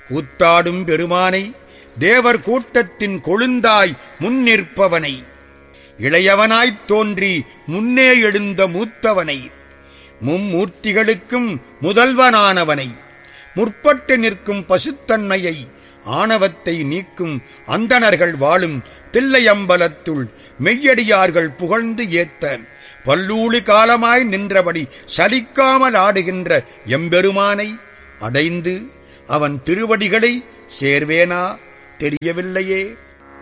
கூத்தாடும் பெருமானை தேவர் கூட்டத்தின் கொழுந்தாய் முன்னிற்பவனை இளையவனாய்த் தோன்றி முன்னே எழுந்த மூத்தவனை மும்மூர்த்திகளுக்கும் முதல்வனானவனை முற்பட்டு நிற்கும் பசுத்தன்மையை ஆணவத்தை நீக்கும் அந்தணர்கள் வாழும் தில்லையம்பலத்துள் மெய்யடியார்கள் புகழ்ந்து ஏத்த பல்லூழி காலமாய் நின்றபடி சலிக்காமல் ஆடுகின்ற எம்பெருமானை அடைந்து அவன் திருவடிகளை சேர்வேனா தெரியவில்லையே